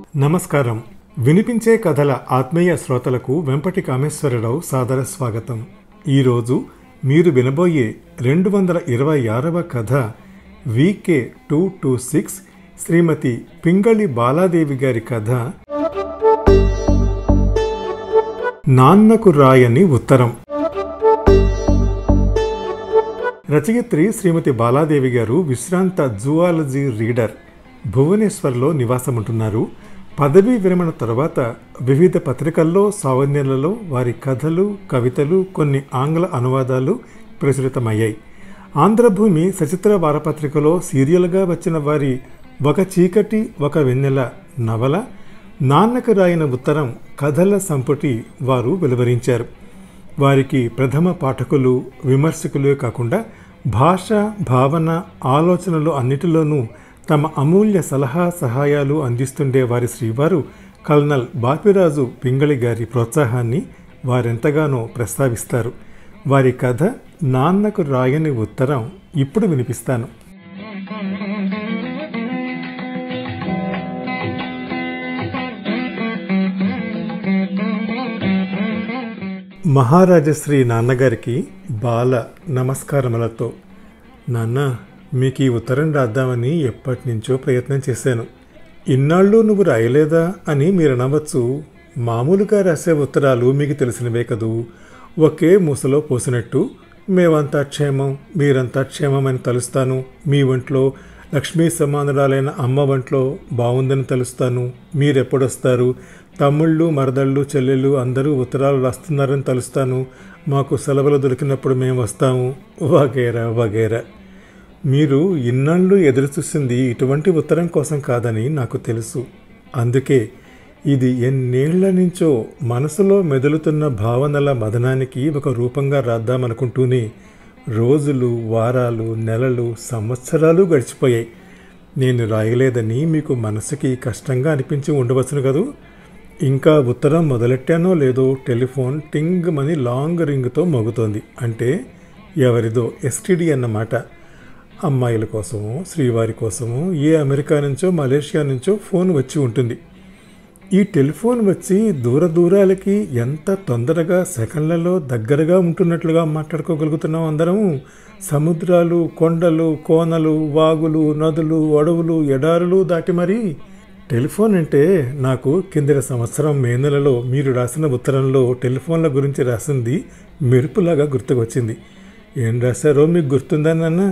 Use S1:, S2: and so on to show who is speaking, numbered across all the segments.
S1: నమస్కారం వినిపించే కథల ఆత్మీయ శ్రోతలకు వెంపటి కామేశ్వరరావు సాదర స్వాగతం ఈరోజు మీరు వినబోయే రెండు వందల ఇరవై ఆరవ కథ వికే two two six Shrimati Pingali Baladevi గారి కథ నాన్నకు రాయని ఉత్తరం రచయిత్రి శ్రీమతి బాలాదేవి గారు విశ్రాంత జువాలజీ రీడర్ భువనేశ్వర్లో నివాసముంటున్నారు పదవీ విరమణ తర్వాత వివిధ పత్రికల్లో సావన్యాలలో వారి కథలు కవితలు కొన్ని ఆంగ్ల అనువాదాలు ప్రచురితమయ్యాయి ఆంధ్రభూమి సచిత్ర వారపత్రికలో సీరియల్గా వచ్చిన వారి ఒక చీకటి ఒక వెన్నెల నవల నాన్నకు రాయిన ఉత్తరం కథల సంపుటి వారు వెలువరించారు వారికి ప్రథమ పాఠకులు విమర్శకులే కాకుండా భాష భావన ఆలోచనలు అన్నిటిలోనూ తమ అమూల్య సలహా సహాయాలు అందిస్తుండే వారి శ్రీవారు కల్నల్ బాపిరాజు పింగళి గారి ప్రోత్సాహాన్ని వారెంతగానో ప్రస్తావిస్తారు వారి కథ నాన్నకు రాయని ఉత్తరం ఇప్పుడు వినిపిస్తాను మహారాజశ్రీ నాన్నగారికి బాల నమస్కారములతో నాన్న మీకు ఈ ఉత్తరం రాద్దామని ఎప్పటి నుంచో ప్రయత్నం చేశాను ఇన్నాళ్ళు నువ్వు రాయలేదా అని మీరు అనవచ్చు మామూలుగా రాసే ఉత్తరాలు మీకు తెలిసినవే కదూ ఒకే మూసలో పోసినట్టు మేమంతా క్షేమం మీరంతా క్షేమమని తలుస్తాను మీ ఒంట్లో లక్ష్మీ సమానురాలైన అమ్మ వంట్లో బాగుందని తలుస్తాను మీరెప్పుడొస్తారు తమ్ముళ్ళు మరదళ్ళు చెల్లెళ్ళు అందరూ ఉత్తరాలు రాస్తున్నారని తలుస్తాను మాకు సెలవులు దొరికినప్పుడు మేము వస్తాము వగేరా వగేరా మీరు ఇన్నాళ్ళు ఎదురు చూసింది ఇటువంటి ఉత్తరం కోసం కాదని నాకు తెలుసు అందుకే ఇది ఎన్నేళ్ల నుంచో మనసులో మెదులుతున్న భావనల మదనానికి ఒక రూపంగా రాద్దామనుకుంటూనే రోజులు వారాలు నెలలు సంవత్సరాలు గడిచిపోయాయి నేను రాయలేదని మీకు మనసుకి కష్టంగా అనిపించి ఉండవచ్చును కదూ ఇంకా ఉత్తరం మొదలెట్టానో లేదో టెలిఫోన్ టింగ్ మని లాంగ్ రింగ్తో మోగుతోంది అంటే ఎవరిదో ఎస్టీడీ అన్నమాట అమ్మాయిల కోసమో శ్రీవారి కోసమో ఏ అమెరికా నుంచో మలేషియా నుంచో ఫోన్ వచ్చి ఉంటుంది ఈ టెలిఫోన్ వచ్చి దూర దూరాలకి ఎంత తొందరగా సెకండ్లలో దగ్గరగా ఉంటున్నట్లుగా మాట్లాడుకోగలుగుతున్నాం అందరం సముద్రాలు కొండలు కోనలు వాగులు నదులు అడవులు ఎడారులు దాటి మరీ టెలిఫోన్ అంటే నాకు కిందటి సంవత్సరం మే నెలలో మీరు రాసిన ఉత్తరంలో టెలిఫోన్ల గురించి రాసింది మెరుపులాగా గుర్తుకొచ్చింది ఏం రాశారో మీకు గుర్తుందా నాన్న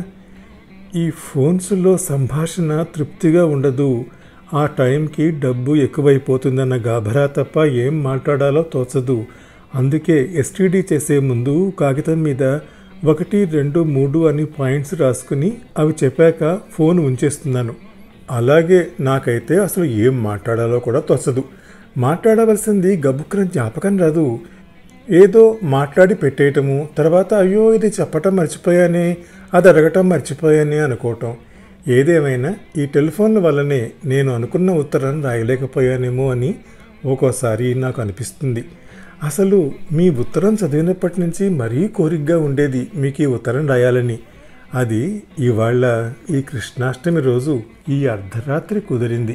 S1: ఈ ఫోన్స్లో సంభాషణ తృప్తిగా ఉండదు ఆ టైంకి డబ్బు ఎక్కువైపోతుందన్న గాభరా తప్ప ఏం మాట్లాడాలో తోచదు అందుకే ఎస్టీడీ చేసే ముందు కాగితం మీద ఒకటి రెండు మూడు అని పాయింట్స్ రాసుకుని అవి చెప్పాక ఫోన్ ఉంచేస్తున్నాను అలాగే నాకైతే అసలు ఏం మాట్లాడాలో కూడా తోచదు మాట్లాడవలసింది గబుక్కున జ్ఞాపకం రాదు ఏదో మాట్లాడి పెట్టేయటము తర్వాత అయ్యో ఇది చెప్పటం మర్చిపోయానే అది అడగటం మర్చిపోయానే అనుకోవటం ఏదేమైనా ఈ టెలిఫోన్ల వల్లనే నేను అనుకున్న ఉత్తరం రాయలేకపోయానేమో అని ఒక్కోసారి నాకు అనిపిస్తుంది అసలు మీ ఉత్తరం చదివినప్పటి నుంచి మరీ కోరికగా ఉండేది మీకు ఈ ఉత్తరం రాయాలని అది ఇవాళ ఈ కృష్ణాష్టమి రోజు ఈ అర్ధరాత్రి కుదిరింది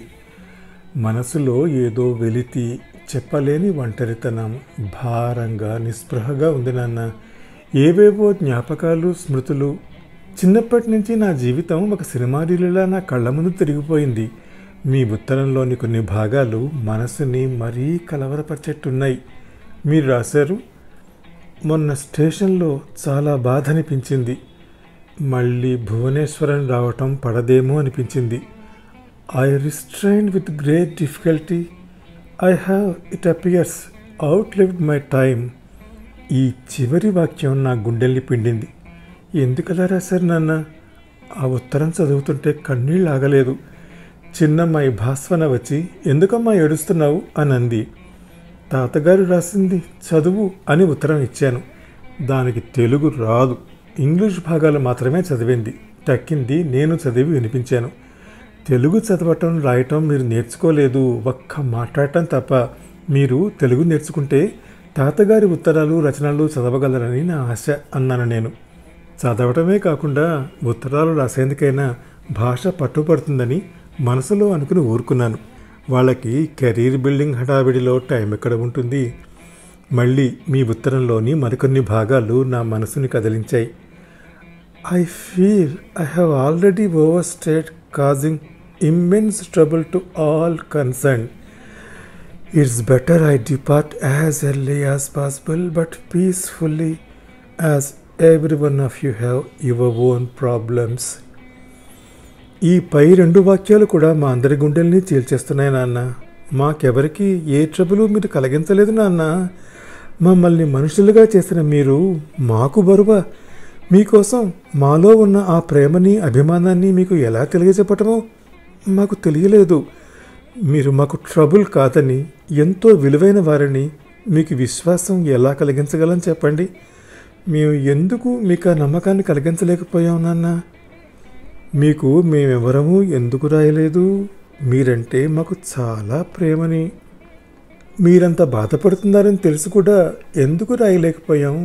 S1: మనసులో ఏదో వెలితి చెప్పలేని ఒంటరితనం భారంగా నిస్పృహగా ఉంది నాన్న ఏవేవో జ్ఞాపకాలు స్మృతులు చిన్నప్పటి నుంచి నా జీవితం ఒక సినిమారీలులా నా కళ్ళ ముందు తిరిగిపోయింది మీ ఉత్తరంలోని కొన్ని భాగాలు మనసుని మరీ కలవరపరిచేట్టున్నాయి మీరు రాశారు మొన్న స్టేషన్లో చాలా బాధ అనిపించింది మళ్ళీ భువనేశ్వరం రావటం పడదేమో అనిపించింది I restrain with great difficulty I have it appears outlived my time ఈ చివరి వాక్యం నా గుండెల్ని పిండింది ఎందుకలా రాశారు నాన్న ఆ ఉత్తరం చదువుతుంటే కన్నీళ్ళు ఆగలేదు చిన్నమ్మాయి భాస్వన వచ్చి ఎందుకమ్మా ఏడుస్తున్నావు అని అంది తాతగారు రాసింది చదువు అని ఉత్తరం ఇచ్చాను దానికి తెలుగు రాదు ఇంగ్లీష్ భాగాలు మాత్రమే చదివింది తక్కింది నేను చదివి వినిపించాను తెలుగు చదవటం రాయటం మీరు నేర్చుకోలేదు ఒక్క మాట్లాడటం తప్ప మీరు తెలుగు నేర్చుకుంటే తాతగారి ఉత్తరాలు రచనలు చదవగలరని నా ఆశ అన్నాను నేను చదవటమే కాకుండా ఉత్తరాలు రాసేందుకైనా భాష పట్టుపడుతుందని మనసులో అనుకుని ఊరుకున్నాను వాళ్ళకి కెరీర్ బిల్డింగ్ హడావిడిలో టైం ఎక్కడ ఉంటుంది మళ్ళీ మీ ఉత్తరంలోని మరికొన్ని భాగాలు నా మనసుని కదిలించాయి I feel I have already overstayed causing immense trouble to all concern it's better I depart as early as possible but peacefully as every one of you have your own problems ఈ పై రెండు వాక్యాలు కూడా మా అందరి గుండెల్ని చీల్చేస్తున్నాయి నాన్న మాకెవరికి ఏ trouble మీరు కలిగించలేదు నాన్న మమ్మల్ని మనుషులుగా చేసిన మీరు మాకు బరువా మీకోసం మాలో ఉన్న ఆ ప్రేమని అభిమానాన్ని మీకు ఎలా తెలియజెప్పటమో మాకు తెలియలేదు మీరు మాకు ట్రబుల్ కాదని ఎంతో విలువైన వారిని మీకు విశ్వాసం ఎలా కలిగించగలం చెప్పండి మేము ఎందుకు మీకు ఆ నమ్మకాన్ని కలిగించలేకపోయాం నాన్న మీకు మేమెవరము ఎందుకు రాయలేదు మీరంటే మాకు చాలా ప్రేమని మీరంత బాధపడుతున్నారని తెలుసు కూడా ఎందుకు రాయలేకపోయాం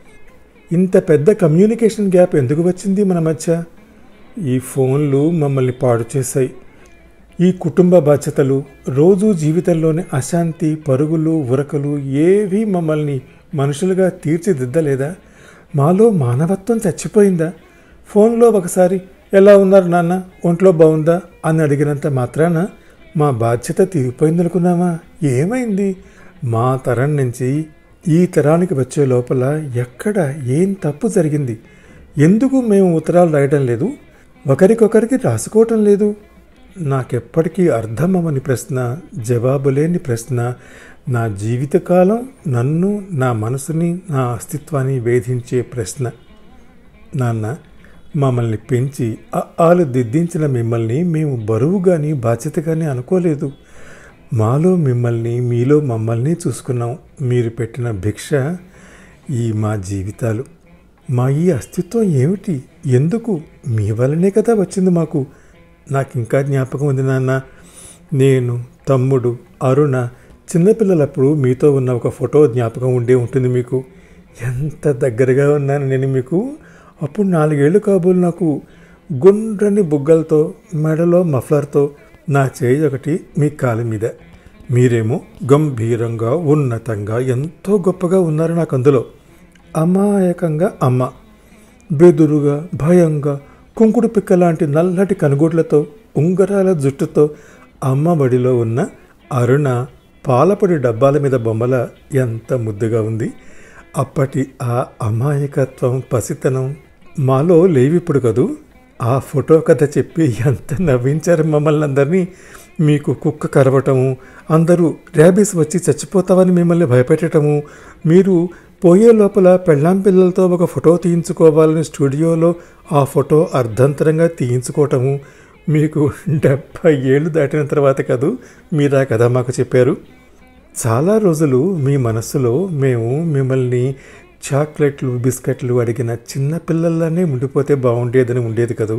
S1: ఇంత పెద్ద కమ్యూనికేషన్ గ్యాప్ ఎందుకు వచ్చింది మన మధ్య ఈ ఫోన్లు మమ్మల్ని పాడు చేశాయి ఈ కుటుంబ బాధ్యతలు రోజు జీవితంలోని అశాంతి పరుగులు ఉరకలు ఏవీ మమ్మల్ని మనుషులుగా తీర్చిదిద్దలేదా మాలో మానవత్వం చచ్చిపోయిందా ఫోన్లో ఒకసారి ఎలా ఉన్నారు నాన్న ఒంట్లో బాగుందా అని అడిగినంత మాత్రాన మా బాధ్యత తీరిపోయిందనుకున్నామా ఏమైంది మా తరం నుంచి ఈ తరానికి వచ్చే లోపల ఎక్కడ ఏం తప్పు జరిగింది ఎందుకు మేము ఉత్తరాలు రాయడం లేదు ఒకరికొకరికి రాసుకోవటం లేదు నాకెప్పటికీ అర్థమవని ప్రశ్న జవాబు లేని ప్రశ్న నా జీవితకాలం నన్ను నా మనసుని నా అస్తిత్వాన్ని వేధించే ప్రశ్న నాన్న మమ్మల్ని పెంచి ఆలు దిద్దించిన మిమ్మల్ని మేము బరువు కానీ బాధ్యత కానీ అనుకోలేదు మాలో మిమ్మల్ని మీలో మమ్మల్ని చూసుకున్నాం మీరు పెట్టిన భిక్ష ఈ మా జీవితాలు మా ఈ అస్తిత్వం ఏమిటి ఎందుకు మీ వల్లనే కదా వచ్చింది మాకు నాకు ఇంకా జ్ఞాపకం ఉంది నాన్న నేను తమ్ముడు అరుణ చిన్నపిల్లలప్పుడు మీతో ఉన్న ఒక ఫోటో జ్ఞాపకం ఉండే ఉంటుంది మీకు ఎంత దగ్గరగా ఉన్నాను నేను మీకు అప్పుడు నాలుగేళ్లు కాబోలు నాకు గుండ్రని బుగ్గలతో మెడలో మఫ్లర్తో నా చేయి ఒకటి మీ కాలు మీద మీరేమో గంభీరంగా ఉన్నతంగా ఎంతో గొప్పగా ఉన్నారు నాకు అందులో అమాయకంగా అమ్మ బెదురుగా భయంగా కుంకుడు పిక్క లాంటి నల్లటి కనుగోట్లతో ఉంగరాల జుట్టుతో అమ్మ బడిలో ఉన్న అరుణ పాలపొడి డబ్బాల మీద బొమ్మల ఎంత ముద్దుగా ఉంది అప్పటి ఆ అమాయకత్వం పసితనం మాలో లేవిప్పుడు కదూ ఆ ఫోటో కథ చెప్పి ఎంత నవ్వించారు మమ్మల్ని అందరినీ మీకు కుక్క కరవటము అందరూ ర్యాబీస్ వచ్చి చచ్చిపోతావని మిమ్మల్ని భయపెట్టడము మీరు పోయే లోపల పెళ్ళాం పిల్లలతో ఒక ఫోటో తీయించుకోవాలని స్టూడియోలో ఆ ఫోటో అర్ధంతరంగా తీయించుకోవటము మీకు డెబ్భై ఏళ్ళు దాటిన తర్వాత కదూ మీరు ఆ కథ మాకు చెప్పారు చాలా రోజులు మీ మనస్సులో మేము మిమ్మల్ని చాక్లెట్లు బిస్కెట్లు అడిగిన చిన్న పిల్లల్లానే ఉండిపోతే బాగుండేదని ఉండేది కదూ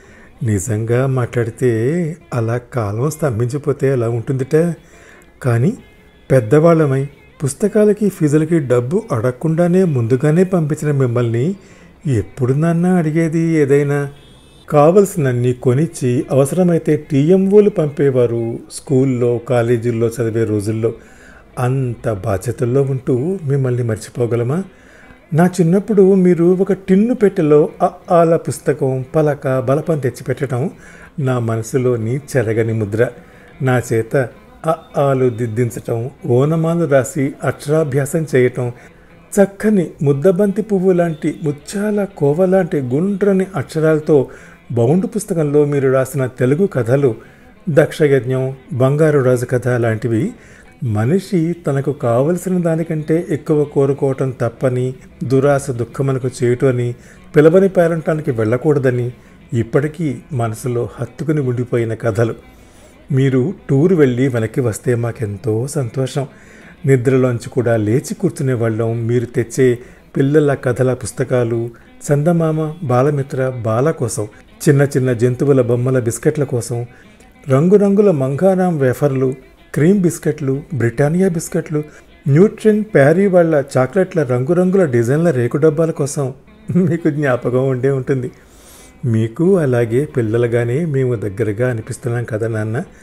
S1: నిజంగా మాట్లాడితే అలా కాలం స్తంభించిపోతే అలా ఉంటుందిట కానీ పెద్దవాళ్ళమై పుస్తకాలకి ఫీజులకి డబ్బు అడగకుండానే ముందుగానే పంపించిన మిమ్మల్ని ఎప్పుడు నాన్న అడిగేది ఏదైనా కావలసినన్ని కొనిచ్చి అవసరమైతే టీఎంఓలు పంపేవారు స్కూల్లో కాలేజీల్లో చదివే రోజుల్లో అంత బాధ్యతల్లో ఉంటూ మిమ్మల్ని మర్చిపోగలమా నా చిన్నప్పుడు మీరు ఒక టిన్ను పెట్టెలో ఆల పుస్తకం పలక బలపం తెచ్చిపెట్టడం నా మనసులోని చెరగని ముద్ర నా చేత ఆలు దిద్దించటం ఓనమాలు రాసి అక్షరాభ్యాసం చేయటం చక్కని ముద్దబంతి పువ్వు లాంటి ముత్యాల కోవ లాంటి గుండ్రని అక్షరాలతో బౌండు పుస్తకంలో మీరు రాసిన తెలుగు కథలు దక్షయజ్ఞం బంగారు రాజు కథ లాంటివి మనిషి తనకు కావలసిన దానికంటే ఎక్కువ కోరుకోవటం తప్పని దురాశ దుఃఖమనకు చేయటని పిలవని పేరంటానికి వెళ్ళకూడదని ఇప్పటికీ మనసులో హత్తుకుని ఉండిపోయిన కథలు మీరు టూర్ వెళ్ళి వెనక్కి వస్తే మాకెంతో సంతోషం నిద్రలోంచి కూడా లేచి కూర్చునే వాళ్ళం మీరు తెచ్చే పిల్లల కథల పుస్తకాలు చందమామ బాలమిత్ర బాల కోసం చిన్న చిన్న జంతువుల బొమ్మల బిస్కెట్ల కోసం రంగురంగుల మంగారాం వేఫర్లు క్రీమ్ బిస్కెట్లు బ్రిటానియా బిస్కెట్లు న్యూట్రిన్ ప్యారీ వాళ్ళ చాక్లెట్ల రంగురంగుల డిజైన్ల రేకు డబ్బాల కోసం మీకు జ్ఞాపకం ఉండే ఉంటుంది మీకు అలాగే పిల్లలుగానే మేము దగ్గరగా అనిపిస్తున్నాం కదా నాన్న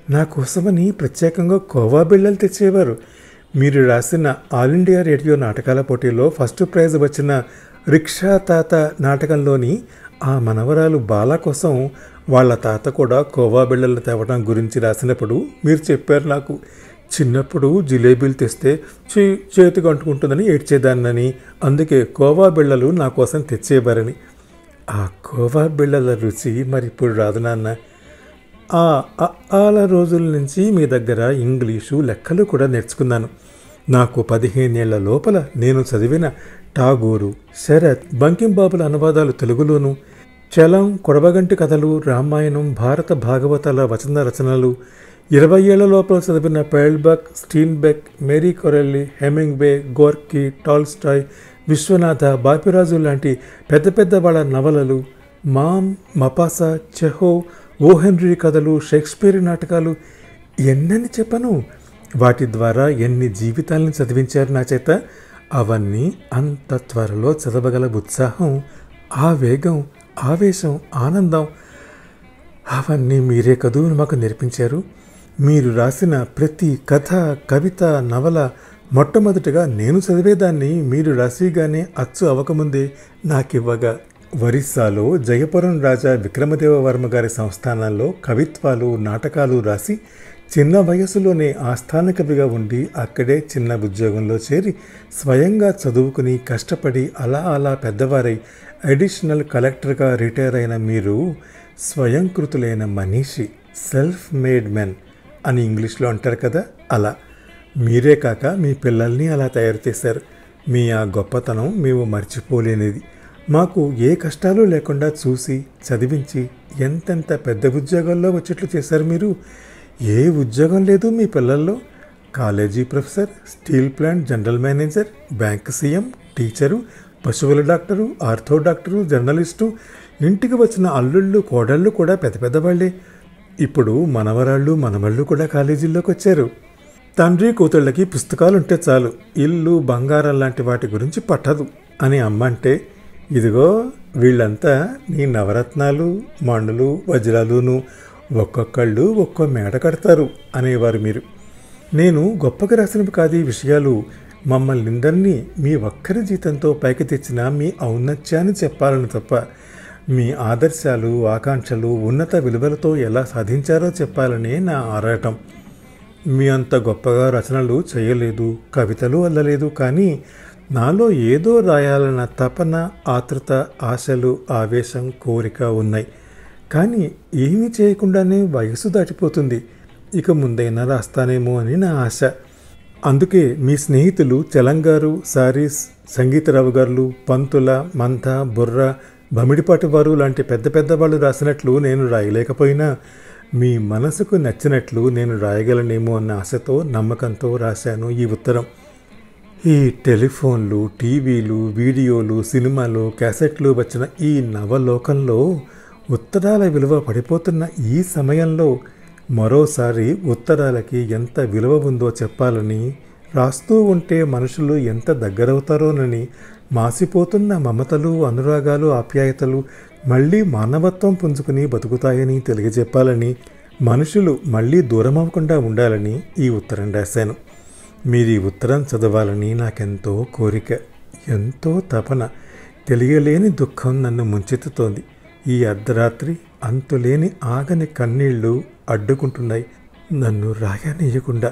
S1: నా కోసమని ప్రత్యేకంగా కోవా బిళ్ళలు తెచ్చేవారు మీరు రాసిన ఆల్ ఇండియా రేడియో నాటకాల పోటీలో ఫస్ట్ ప్రైజ్ వచ్చిన రిక్షా తాత నాటకంలోని ఆ మనవరాలు బాల కోసం వాళ్ళ తాత కూడా కోవా బిళ్ళలు తేవడం గురించి రాసినప్పుడు మీరు చెప్పారు నాకు చిన్నప్పుడు జిలేబీలు తెస్తే చే చేతికి అంటుకుంటుందని ఏడ్చేదాన్నని అందుకే కోవా బిళ్ళలు నా కోసం తెచ్చేవారని ఆ కోవా బిళ్ళల రుచి మరి ఇప్పుడు రాదు నాన్న ఆ ఆల రోజుల నుంచి మీ దగ్గర ఇంగ్లీషు లెక్కలు కూడా నేర్చుకున్నాను నాకు పదిహేనేళ్ల లోపల నేను చదివిన టాగూరు శరత్ బంకింబాబుల అనువాదాలు తెలుగులోను చలం కొడవగంటి కథలు రామాయణం భారత భాగవతాల వచన రచనలు ఇరవై ఏళ్ల లోపల చదివిన Pearl Buck Steinbeck Mary Corelli Hemingway Gorky Tolstoy Viswanatha Bapiraju లాంటి పెద్ద పెద్ద వాళ్ళ నవలలు Maugham Maupassant Chekhov O Henry కథలు షేక్స్పియర్ నాటకాలు ఎన్నని చెప్పను వాటి ద్వారా ఎన్ని జీవితాలను చదివించారు నా చేత అవన్నీ అంత త్వరలో చదవగల ఉత్సాహం ఆ వేగం ఆవేశం ఆనందం అవన్నీ మీరే కదూ మాకు నేర్పించారు మీరు రాసిన ప్రతి కథ కవిత నవల మొట్టమొదటిగా నేను చదివేదాన్ని మీరు రాసిగానే అచ్చు అవ్వకముందే నాకివ్వగా ఒరిస్సాలో జయపురం రాజా విక్రమదేవ వర్మ గారి సంస్థానాల్లో కవిత్వాలు నాటకాలు రాసి చిన్న వయసులోనే ఆస్థాన కవిగా ఉండి అక్కడే చిన్న ఉద్యోగంలో చేరి స్వయంగా చదువుకుని కష్టపడి అలా అలా పెద్దవారై అడిషనల్ కలెక్టర్గా రిటైర్ అయిన మీరు స్వయంకృతులైన మనీషి సెల్ఫ్ మేడ్ మెన్ అని ఇంగ్లీష్లో అంటారు కదా అలా మీరే కాక మీ పిల్లల్ని అలా తయారు చేశారు మీ ఆ గొప్పతనం మేము మర్చిపోలేనిది మాకు ఏ కష్టాలు లేకుండా చూసి చదివించి ఎంతెంత పెద్ద ఉద్యోగాల్లో వచ్చేట్లు చేశారు మీరు ఏ ఉద్యోగం లేదు మీ పిల్లల్లో college professor steel plant general manager bank CM teacher పశువుల డాక్టరు ఆర్థో డాక్టరు జర్నలిస్టు ఇంటికి వచ్చిన అల్లుళ్ళు కోడళ్ళు కూడా పెద్ద పెద్దవాళ్ళే ఇప్పుడు మనవరాళ్ళు మనవళ్ళు కూడా కాలేజీల్లోకి వచ్చారు తండ్రి కూతుళ్ళకి పుస్తకాలు ఉంటే చాలు ఇల్లు బంగారం లాంటి వాటి గురించి పట్టదు అని అమ్మ అంటే ఇదిగో వీళ్ళంతా నీ నవరత్నాలు మణులు వజ్రాలును ఒక్కొక్కళ్ళు ఒక్కో మేడ కడతారు అనేవారు మీరు నేను గొప్పగా రాసినవి కాదు ఈ విషయాలు మమ్మల్ని అందరినీ మీ ఒక్కరి జీతంతో పైకి తెచ్చిన మీ ఔన్నత్యాన్ని చెప్పాలని తప్ప మీ ఆదర్శాలు ఆకాంక్షలు ఉన్నత విలువలతో ఎలా సాధించారో చెప్పాలనే నా ఆరాటం మీ అంత గొప్పగా రచనలు చేయలేదు కవితలు అల్లలేదు కానీ నాలో ఏదో రాయాలన్న తపన ఆతృత ఆశలు ఆవేశం కోరిక ఉన్నాయి కానీ ఏమీ చేయకుండానే వయసు దాటిపోతుంది ఇక ముందైనా రాస్తానేమో అని నా ఆశ అందుకే మీ స్నేహితులు చలంగారు సారీస్ సంగీతరావు గారు పంతుల మంథ బుర్ర బమిడిపాటి వారు లాంటి పెద్ద పెద్ద వాళ్ళు రాసినట్లు నేను రాయలేకపోయినా మీ మనసుకు నచ్చినట్లు నేను రాయగలనేమో అన్న ఆశతో నమ్మకంతో రాశాను ఈ ఉత్తరం ఈ టెలిఫోన్లు టీవీలు వీడియోలు సినిమాలు క్యాసెట్లు వచ్చిన ఈ నవలోకంలో ఉత్తరాల విలువ పడిపోతున్న ఈ సమయంలో మరోసారి ఉత్తరాలకి ఎంత విలువ ఉందో చెప్పాలని రాస్తూ ఉంటే మనుషులు ఎంత దగ్గరవుతారోనని మాసిపోతున్న మమతలు అనురాగాలు ఆప్యాయతలు మళ్ళీ మానవత్వం పుంజుకుని బతుకుతాయని తెలియజెప్పాలని మనుషులు మళ్ళీ దూరం అవ్వకుండా ఉండాలని ఈ ఉత్తరం రాశాను మీరు ఈ ఉత్తరం చదవాలని నాకెంతో కోరిక ఎంతో తపన తెలియలేని దుఃఖం నన్ను ముంచెత్తుతోంది ఈ అర్ధరాత్రి అంతులేని ఆగని కన్నీళ్లు అడ్డుకుంటున్నాయి నన్ను రాయనీయకుండా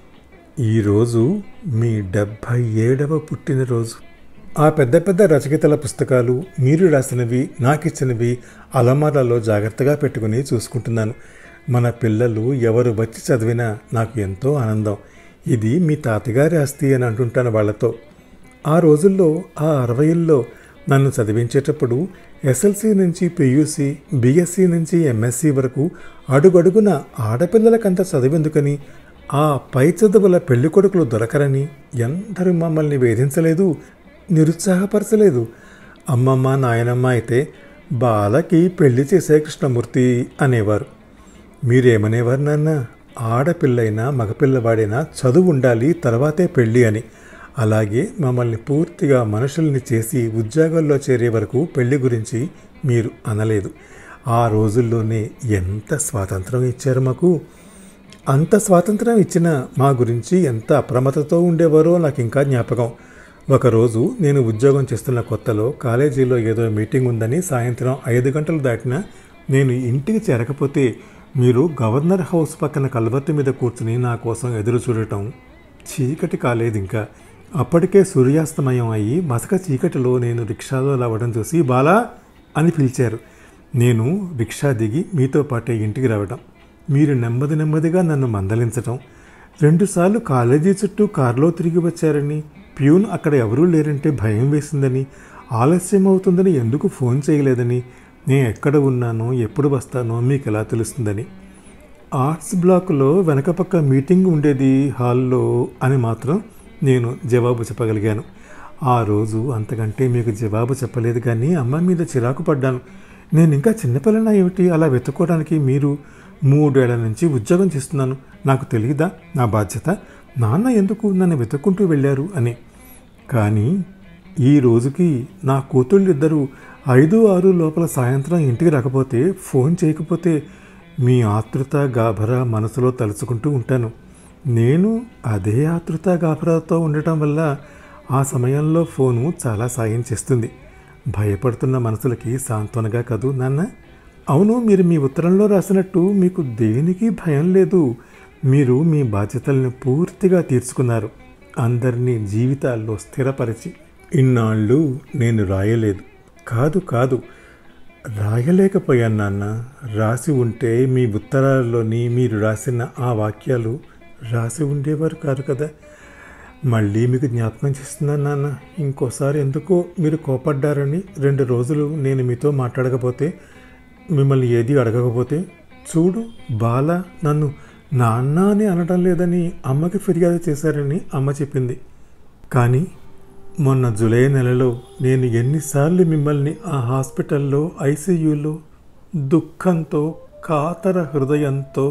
S1: ఈరోజు మీ డెబ్భై ఏడవ పుట్టినరోజు ఆ పెద్ద పెద్ద రచయితల పుస్తకాలు మీరు రాసినవి నాకిచ్చినవి అలమారాలో జాగ్రత్తగా పెట్టుకుని చూసుకుంటున్నాను మన పిల్లలు ఎవరు వచ్చి చదివినా నాకు ఎంతో ఆనందం ఇది మీ తాతగారి ఆస్తి అని అంటుంటాను వాళ్ళతో ఆ రోజుల్లో ఆ అరవైల్లో నన్ను చదివించేటప్పుడు ఎస్ఎల్సి నుంచి పియూసి బిఎస్సి నుంచి ఎంఎస్సి వరకు అడుగడుగున ఆడపిల్లలకంత చదివేందుకని ఆ పై చదువుల పెళ్లి కొడుకులు దొరకరని ఎందరూ మమ్మల్ని వేధించలేదు నిరుత్సాహపరచలేదు అమ్మమ్మ నాయనమ్మ అయితే బాలకి పెళ్లి చేసే కృష్ణమూర్తి అనేవారు మీరేమనేవారు నాన్న ఆడపిల్లైనా మగపిల్లవాడైనా చదువు ఉండాలి తర్వాతే పెళ్ళి అని అలాగే మమ్మల్ని పూర్తిగా మనుషుల్ని చేసి ఉద్యోగాల్లో చేరే వరకు పెళ్లి గురించి మీరు అనలేదు ఆ రోజుల్లోనే ఎంత స్వాతంత్రం ఇచ్చారు మాకు అంత స్వాతంత్రం ఇచ్చిన మా గురించి ఎంత అప్రమత్తతో ఉండేవారో నాకు ఇంకా జ్ఞాపకం ఒకరోజు నేను ఉద్యోగం చేస్తున్న కొత్తలో కాలేజీలో ఏదో మీటింగ్ ఉందని సాయంత్రం ఐదు గంటలు దాటినా నేను ఇంటికి చేరకపోతే మీరు గవర్నర్ హౌస్ పక్కన కల్వర్టు మీద కూర్చుని నా కోసం ఎదురు చూడటం చీకటి కాలేదు ఇంకా అప్పటికే సూర్యాస్తమయం అయ్యి మసక చీకటిలో నేను రిక్షాలో రావడం చూసి బాలా అని పిలిచారు నేను రిక్షా దిగి మీతో పాటే ఇంటికి రావడం మీరు నెమ్మది నెమ్మదిగా నన్ను మందలించటం రెండుసార్లు కాలేజీ చుట్టూ కారులో తిరిగి వచ్చారని ప్యూన్ అక్కడ ఎవరూ లేరంటే భయం వేసిందని ఆలస్యం అవుతుందని ఎందుకు ఫోన్ చేయలేదని నేను ఎక్కడ ఉన్నానో ఎప్పుడు వస్తానో మీకు ఎలా తెలుస్తుందని ఆర్ట్స్ బ్లాక్లో వెనక పక్క మీటింగ్ ఉండేది హాల్లో అని మాత్రం నేను జవాబు చెప్పగలిగాను ఆ రోజు అంతకంటే మీకు జవాబు చెప్పలేదు కానీ అమ్మ మీద చిరాకు పడ్డాను నేను ఇంకా చిన్నపిల్లన ఏమిటి అలా వెతుక్కోవడానికి మీరు మూడేళ్ల నుంచి ఉద్యోగం చేస్తున్నాను నాకు తెలియదా నా బాధ్యత నాన్న ఎందుకు నన్ను వెతుక్కుంటూ వెళ్ళారు అని కానీ ఈ రోజుకి నా కూతుళ్ళిద్దరూ ఐదు ఆరు లోపల సాయంత్రం ఇంటికి రాకపోతే ఫోన్ చేయకపోతే మీ ఆతృత గాభరా మనసులో తలుచుకుంటూ ఉంటాను నేను అదే ఆతృత గాభరాతో ఉండటం వల్ల ఆ సమయంలో ఫోను చాలా సాయం చేస్తుంది భయపడుతున్న మనసులకి సాంత్వనగా కదూ నాన్న అవును మీరు మీ ఉత్తరంలో రాసినట్టు మీకు దేనికి భయం లేదు మీరు మీ బాధ్యతలను పూర్తిగా తీర్చుకున్నారు అందరినీ జీవితాల్లో స్థిరపరిచి ఇన్నాళ్ళు నేను రాయలేదు కాదు కాదు రాయలేకపోయాను నాన్న రాసి ఉంటే మీ ఉత్తరాల్లోని మీరు రాసిన ఆ వాక్యాలు రాసి ఉండేవారు కాదు కదా మళ్ళీ మీకు జ్ఞాపకం చేస్తున్నాను నాన్న ఇంకోసారి ఎందుకో మీరు కోపడ్డారని రెండు రోజులు నేను మీతో మాట్లాడకపోతే మిమ్మల్ని ఏది అడగకపోతే చూడు బాల నన్ను నాన్న అని అనడం లేదని అమ్మకి ఫిర్యాదు చేశారని అమ్మ చెప్పింది కానీ మొన్న జూలై నెలలో నేను ఎన్నిసార్లు మిమ్మల్ని ఆ హాస్పిటల్లో ఐసీయూలో దుఃఖంతో కాతర హృదయంతో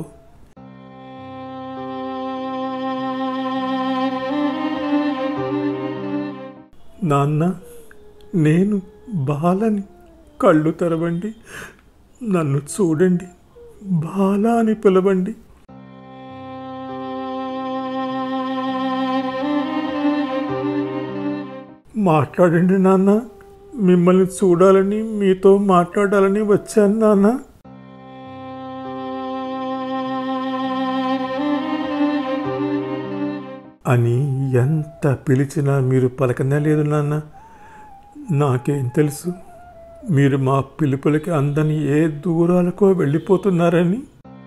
S1: నాన్న నేను బాలని కళ్ళు తెరవండి నన్ను చూడండి బాల అని పిలవండి మాట్లాడండి నాన్న మిమ్మల్ని చూడాలని మీతో మాట్లాడాలని వచ్చాను నాన్న అని ఎంత పిలిచినా మీరు పలకనే లేదు నాన్న నాకేం తెలుసు మీరు మా పిలుపులకి అందని ఏ దూరాలకో వెళ్ళిపోతున్నారని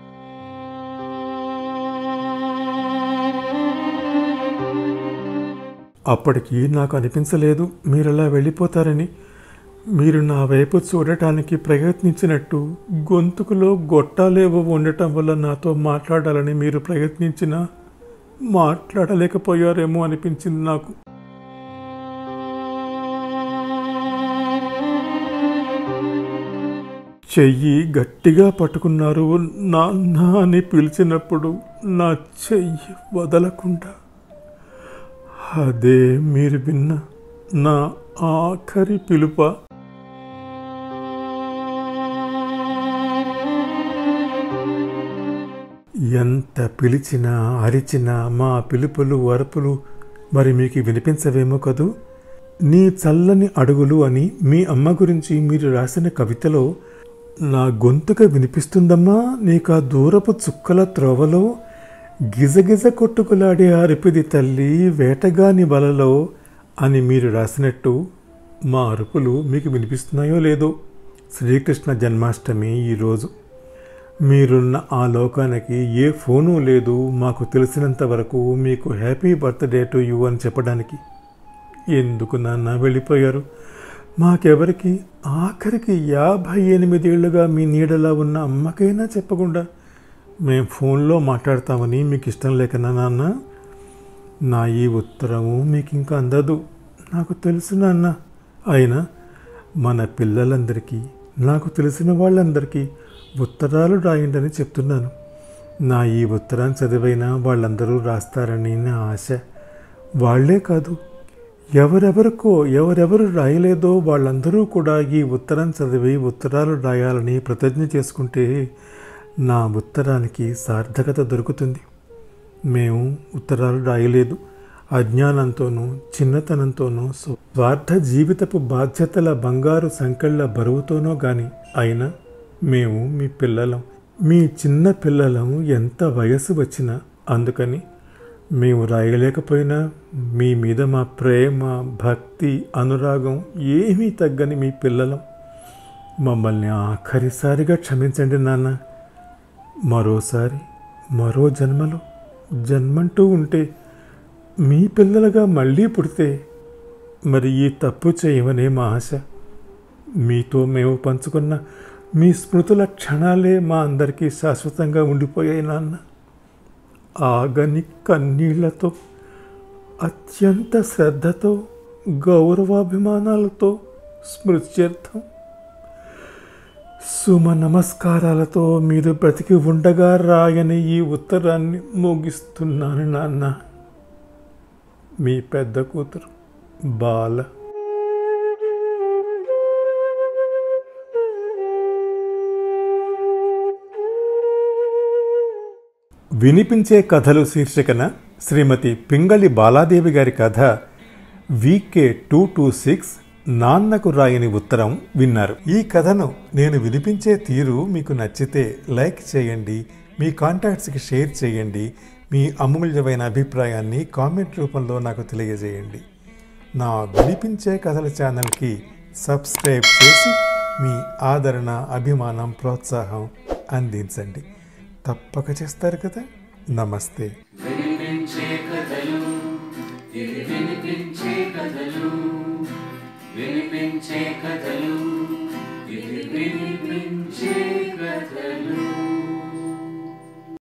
S1: అప్పటికి నాకు అనిపించలేదు మీరలా వెళ్ళిపోతారని మీరు నా వైపు చూడటానికి ప్రయత్నించినట్టు గొంతుకులో గొట్టాలేవో ఉండటం వల్ల నాతో మాట్లాడాలని మీరు ప్రయత్నించినా మాట్లాడలేకపోయారేమో అనిపించింది నాకు చెయ్యి గట్టిగా పట్టుకున్నారు నాన్న అని పిలిచినప్పుడు నా చెయ్యి వదలకుండా అదే మీరు విన్న నా ఆఖరి పిలుప ఎంత పిలిచినా అరిచినా మా పిలుపులు అరుపులు మరి మీకు వినిపించవేమో కదూ నీ చల్లని అడుగులు అని మీ అమ్మ గురించి మీరు రాసిన కవితలో నా గొంతుక వినిపిస్తుందమ్మా నీకు ఆ దూరపు చుక్కల త్రోవలో గిజగిజ కొట్టుకులాడే అరుపిది తల్లి వేటగాని వలలో అని మీరు రాసినట్టు మా అరుపులు మీకు వినిపిస్తున్నాయో లేదో శ్రీకృష్ణ జన్మాష్టమి ఈరోజు మీరున్న ఆ లోకానికి ఏ ఫోను లేదు మాకు తెలిసినంత వరకు మీకు హ్యాపీ బర్త్డే టు యూ అని చెప్పడానికి ఎందుకు నాన్న వెళ్ళిపోయారు మాకెవరికి ఆఖరికి యాభై ఎనిమిదేళ్లుగా మీ నీడలా ఉన్న అమ్మకైనా చెప్పకుండా మేం ఫోన్లో మాట్లాడతామని మీకు ఇష్టం లేకనా నాన్న నా ఈ ఉత్తరము మీకు ఇంకా అందదు నాకు తెలుసు నాన్న అయినా మన పిల్లలందరికీ నాకు తెలిసిన వాళ్ళందరికీ ఉత్తరాలు రాయండని చెప్తున్నాను నా ఈ ఉత్తరాన్ని చదివైనా వాళ్ళందరూ రాస్తారని నా ఆశ వాళ్లే కాదు ఎవరెవరికో ఎవరెవరు రాయలేదో వాళ్ళందరూ కూడా ఈ ఉత్తరం చదివి ఉత్తరాలు రాయాలని ప్రతిజ్ఞ చేసుకుంటే నా ఉత్తరానికి సార్థకత దొరుకుతుంది మేము ఉత్తరాలు రాయలేదు అజ్ఞానంతోనూ చిన్నతనంతోనూ స్వార్థ జీవితపు బాధ్యతల బంగారు సంకెళ్ళ బరువుతోనో గాని అయినా మేము మీ పిల్లలం మీ చిన్న పిల్లలం ఎంత వయసు వచ్చినా అందుకని మేము రాయలేకపోయినా మీ మీద మా ప్రేమ భక్తి అనురాగం ఏమీ తగ్గని మీ పిల్లలం మమ్మల్ని ఆఖరిసారిగా క్షమించండి నాన్న మరోసారి మరో జన్మలో జన్మంటూ ఉంటే మీ పిల్లలుగా మళ్ళీ పుడితే మరి ఈ తప్పు చేయమనే మా ఆశ మీతో మేము పంచుకున్న మీ స్మృతుల క్షణాలే మా అందరికీ శాశ్వతంగా ఉండిపోయాయి నాన్న ఆగని కన్నీళ్లతో అత్యంత శ్రద్ధతో గౌరవాభిమానాలతో స్మృత్యర్థం సుమ నమస్కారాలతో మీరు బ్రతికి ఉండగా రాయని ఈ ఉత్తరాన్ని ముగిస్తున్నాను నాన్న మీ పెద్ద కూతురు బాల వినిపించే కథలు శీర్షికన శ్రీమతి పింగళి బాలాదేవి గారి కథ వికే టూ టూ సిక్స్ నాన్నకు రాయని ఉత్తరం విన్నారు ఈ కథను నేను వినిపించే తీరు మీకు నచ్చితే లైక్ చేయండి మీ కాంటాక్ట్స్కి షేర్ చేయండి మీ అమూల్యమైన అభిప్రాయాన్ని కామెంట్ రూపంలో నాకు తెలియజేయండి నా వినిపించే కథల ఛానల్కి సబ్స్క్రైబ్ చేసి మీ ఆదరణ అభిమానం ప్రోత్సాహం అందించండి తప్పక చేస్తారు కదా నమస్తే
S2: వినిపించే కథలు ఇవి వినిపించే కథలు వినిపించే కథలు ఇవి వినిపించే కథలు